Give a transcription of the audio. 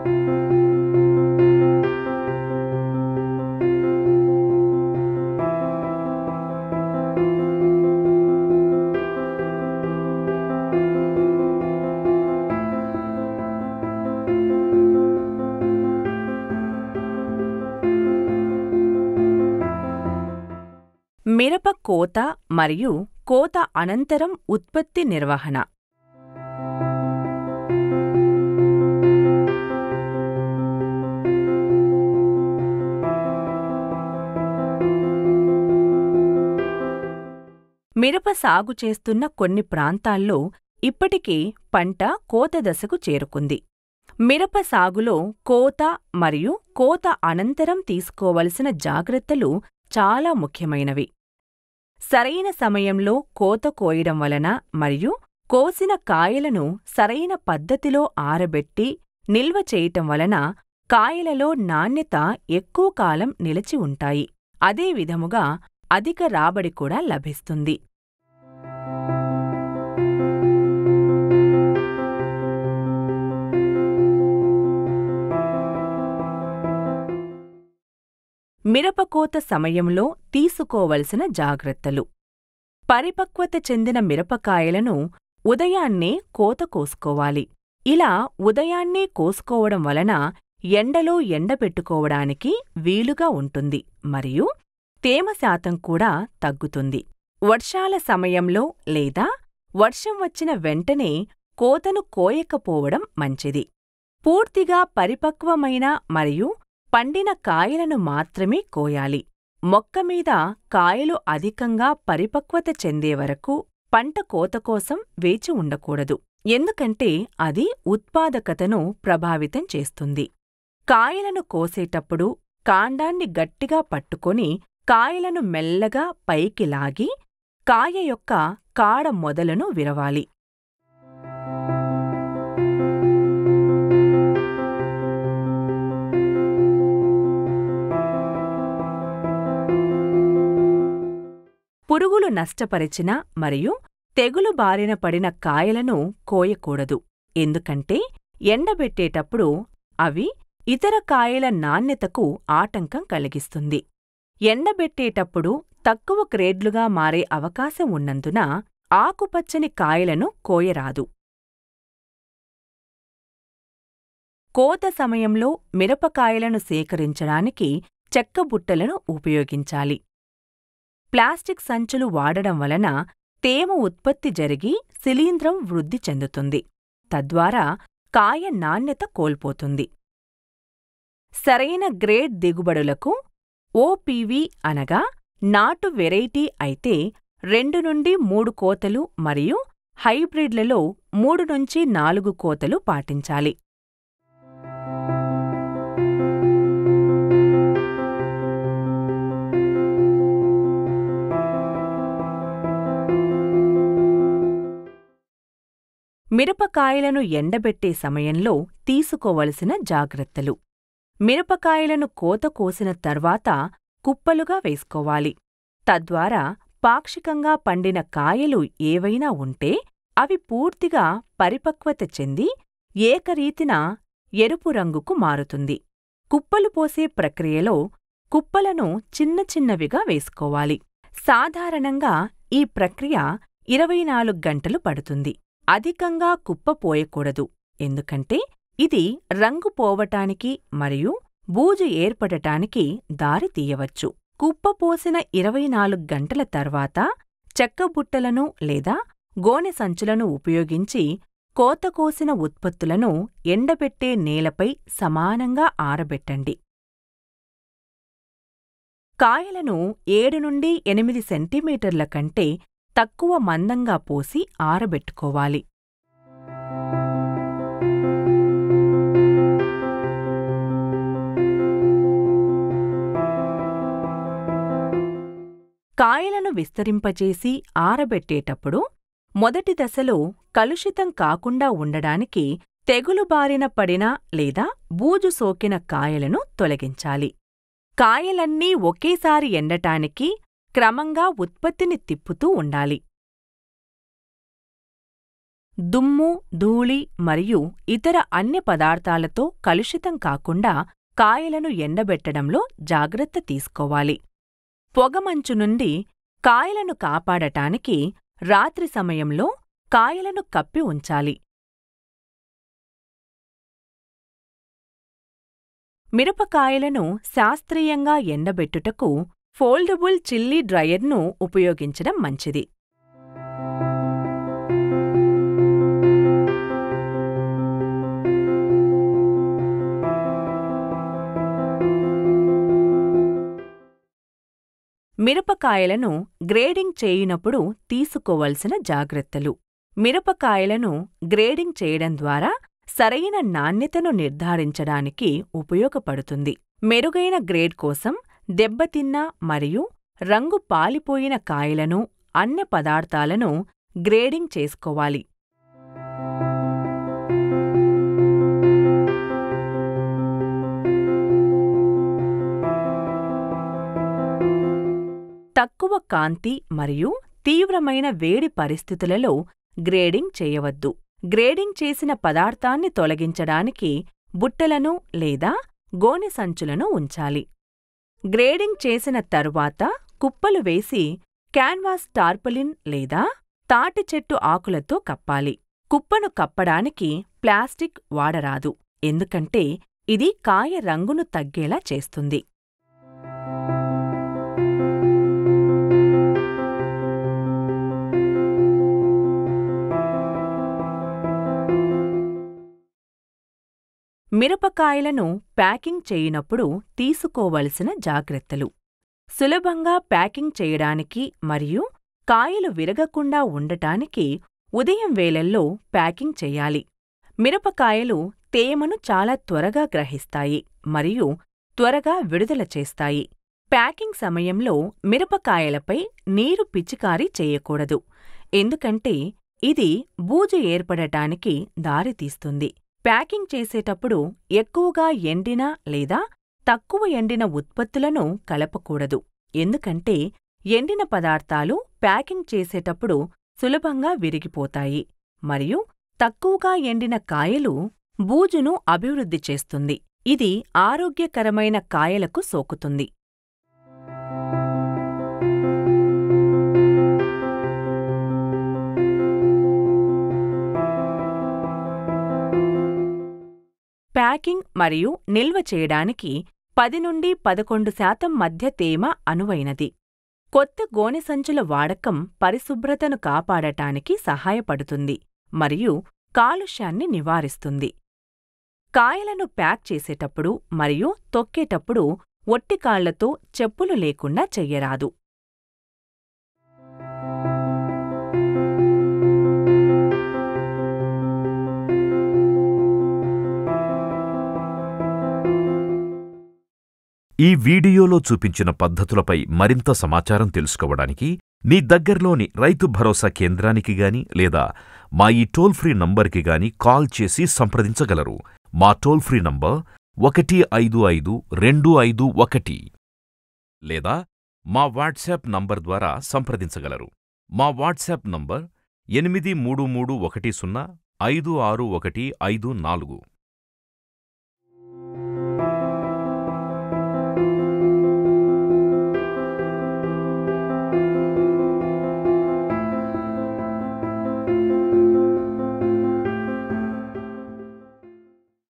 మిరప కోత మరియు కోత అనంతరం ఉత్పత్తి నిర్వహణ మిరప సాగు చేస్తున్న కొన్ని ప్రాంతాల్లో ఇప్పటికే పంట కోత దశకు చేరుకుంది మిరప సాగులో కోత మరియు కోత అనంతరం తీసుకోవలసిన జాగ్రత్తలు చాలా ముఖ్యమైనవి సరైన సమయంలో కోత కోయడం వలన మరియు కోసిన కాయలను సరైన పద్ధతిలో ఆరబెట్టి నిల్వ చేయటం వలన కాయలలో నాణ్యత ఎక్కువ కాలం నిలిచి ఉంటాయి అదే విధముగా అధిక రాబడి కూడా లభిస్తుంది మిరపకోత సమయంలో తీసుకోవలసిన జాగ్రత్తలు పరిపక్వత చెందిన మిరపకాయలను ఉదయాన్నే కోత కోసుకోవాలి ఇలా ఉదయాన్నే కోసుకోవడం వలన ఎండలో ఎండబెట్టుకోవడానికి వీలుగా ఉంటుంది మరియు తేమ శాతం కూడా తగ్గుతుంది వర్షాల సమయంలో లేదా వర్షం వచ్చిన వెంటనే కోతను కోయకపోవడం మంచిది పూర్తిగా పరిపక్వమైన మరియు పండిన కాయలను మాత్రమే కోయాలి మొక్క మీద కాయలు అధికంగా పరిపక్వత చెందే వరకు పంట కోత కోసం వేచి ఉండకూడదు ఎందుకంటే అది ఉత్పాదకతను ప్రభావితం చేస్తుంది కాయలను కోసేటప్పుడు కాండాన్ని గట్టిగా పట్టుకొని కాయలను మెల్లగా పైకి లాగి కాయ యొక్క కాడ మొదలను విరవాలి పురుగులు నష్టపరిచిన మరియు తెగులు బారిన పడిన కాయలను కోయకూడదు ఎందుకంటే ఎండబెట్టేటప్పుడు అవి ఇతర కాయల నాణ్యతకు ఆటంకం కలిగిస్తుంది ఎండబెట్టేటప్పుడు తక్కువ గ్రేడ్లుగా మారే అవకాశం ఉన్నందున ఆకుపచ్చని కాయలను కోయరాదు కోత సమయంలో మిరపకాయలను సేకరించడానికి చెక్కబుట్టలను ఉపయోగించాలి ప్లాస్టిక్ సంచులు వాడడం వలన తేమ ఉత్పత్తి జరిగి శిలీంధ్రం వృద్ధి చెందుతుంది తద్వారా కాయ నాణ్యత కోల్పోతుంది సరైన గ్రేడ్ దిగుబడులకు ఓపీవీ అనగా నాటు వెరైటీ అయితే రెండు నుండి మూడు కోతలు మరియు హైబ్రిడ్లలో మూడు నుంచి నాలుగు కోతలు పాటించాలి మిరపకాయలను ఎండబెట్టే సమయంలో తీసుకోవలసిన జాగ్రత్తలు మిరపకాయలను కోత కోసిన తర్వాత కుప్పలుగా వేసుకోవాలి తద్వారా పాక్షికంగా పండిన కాయలు ఏవైనా ఉంటే అవి పూర్తిగా పరిపక్వత చెంది ఏకరీతిన ఎరుపు రంగుకు మారుతుంది కుప్పలు పోసే ప్రక్రియలో కుప్పలను చిన్న చిన్నవిగా వేసుకోవాలి సాధారణంగా ఈ ప్రక్రియ ఇరవై నాలుగు గంటలు పడుతుంది అధికంగా కుప్ప పోయకూడదు ఎందుకంటే ఇది రంగు పోవటానికి మరియు బూజు ఏర్పడటానికి దారి తీయవచ్చు కుప్పపోసిన ఇరవై నాలుగు గంటల తర్వాత చెక్కబుట్టలను లేదా గోనె సంచులను ఉపయోగించి కోత కోసిన ఉత్పత్తులను ఎండబెట్టే నేలపై సమానంగా ఆరబెట్టండి కాయలను ఏడు నుండి ఎనిమిది సెంటీమీటర్ల కంటే తక్కువ మందంగా పోసి ఆరబెట్టుకోవాలి కాయలను విస్తరింపచేసి ఆరబెట్టేటప్పుడు మొదటి దశలో కలుషితం కాకుండా ఉండడానికి తెగులు బారిన పడిన లేదా బూజు సోకిన కాయలను తొలగించాలి కాయలన్నీ ఒకేసారి ఎండటానికి క్రమంగా ఉత్పత్తిని తిప్పుతూ ఉండాలి దుమ్ము ధూళి మరియు ఇతర అన్య పదార్థాలతో కలుషితం కాకుండా కాయలను ఎండబెట్టడంలో జాగ్రత్త తీసుకోవాలి పొగమంచు నుండి కాయలను కాపాడటానికి రాత్రి సమయంలో కాయలను కప్పి ఉంచాలి మిరపకాయలను శాస్త్రీయంగా ఎండబెట్టుటకు ఫోల్డబుల్ చిల్లీ డ్రయర్ను ఉపయోగించడం మంచిది మిరపకాయలను గ్రేడింగ్ చేయునప్పుడు తీసుకోవలసిన జాగ్రత్తలు మిరపకాయలను గ్రేడింగ్ చేయడం ద్వారా సరైన నాణ్యతను నిర్ధారించడానికి ఉపయోగపడుతుంది మెరుగైన గ్రేడ్ కోసం దెబ్బతిన్న మరియు రంగు పాలిపోయిన కాయలను అన్య పదార్థాలను గ్రేడింగ్ చేసుకోవాలి తక్కువ కాంతి మరియు తీవ్రమైన వేడి పరిస్థితులలో గ్రేడింగ్ చేయవద్దు గ్రేడింగ్ చేసిన పదార్థాన్ని తొలగించడానికి బుట్టలను లేదా గోనె సంచులను ఉంచాలి గ్రేడింగ్ చేసిన తరువాత కుప్పలు వేసి క్యాన్వాస్ టార్పలిన్ లేదా తాటి చెట్టు ఆకులతో కప్పాలి కుప్పను కప్పడానికి ప్లాస్టిక్ వాడరాదు ఎందుకంటే ఇది కాయ రంగును తగ్గేలా చేస్తుంది మిరపకాయలను ప్యాకింగ్ చేయనప్పుడు తీసుకోవలసిన జాగ్రత్తలు సులభంగా ప్యాకింగ్ చేయడానికి మరియు కాయలు విరగకుండా ఉండటానికి ఉదయం వేళల్లో ప్యాకింగ్ చేయాలి మిరపకాయలు తేమను చాలా త్వరగా గ్రహిస్తాయి మరియు త్వరగా విడుదల చేస్తాయి ప్యాకింగ్ సమయంలో మిరపకాయలపై నీరు పిచికారీ చేయకూడదు ఎందుకంటే ఇది బూజు ఏర్పడటానికి దారితీస్తుంది ప్యాకింగ్ చేసేటప్పుడు ఎక్కువగా ఎండిన లేదా తక్కువ ఎండిన ఉత్పత్తులను కలపకూడదు ఎందుకంటే ఎండిన పదార్థాలు ప్యాకింగ్ చేసేటప్పుడు సులభంగా విరిగిపోతాయి మరియు తక్కువగా ఎండిన కాయలు బూజును అభివృద్ధి చేస్తుంది ఇది ఆరోగ్యకరమైన కాయలకు సోకుతుంది ప్యాకింగ్ మరియు నిల్వ చేయడానికి పది నుండి పదకొండు శాతం మధ్య తేమ అనువైనది కొత్త గోనె సంచుల వాడకం పరిశుభ్రతను కాపాడటానికి సహాయపడుతుంది మరియు కాలుష్యాన్ని నివారిస్తుంది కాయలను ప్యాక్ చేసేటప్పుడు మరియు తొక్కేటప్పుడు ఒట్టికాళ్లతో చెప్పులు లేకుండా చెయ్యరాదు ఈ వీడియోలో చూపించిన పద్ధతులపై మరింత సమాచారం తెలుసుకోవడానికి మీ దగ్గర్లోని రైతు భరోసా కేంద్రానికి గాని లేదా మా ఈ టోల్ ఫ్రీ నంబర్కి గాని కాల్ చేసి సంప్రదించగలరు మా టోల్ ఫ్రీ నంబర్ ఒకటి ఐదు ఐదు రెండు ఐదు ఒకటి లేదా మా వాట్సాప్ నంబర్ ద్వారా సంప్రదించగలరు మా వాట్సాప్ నంబర్ ఎనిమిది మూడు మూడు ఒకటి సున్నా ఐదు ఆరు ఒకటి ఐదు నాలుగు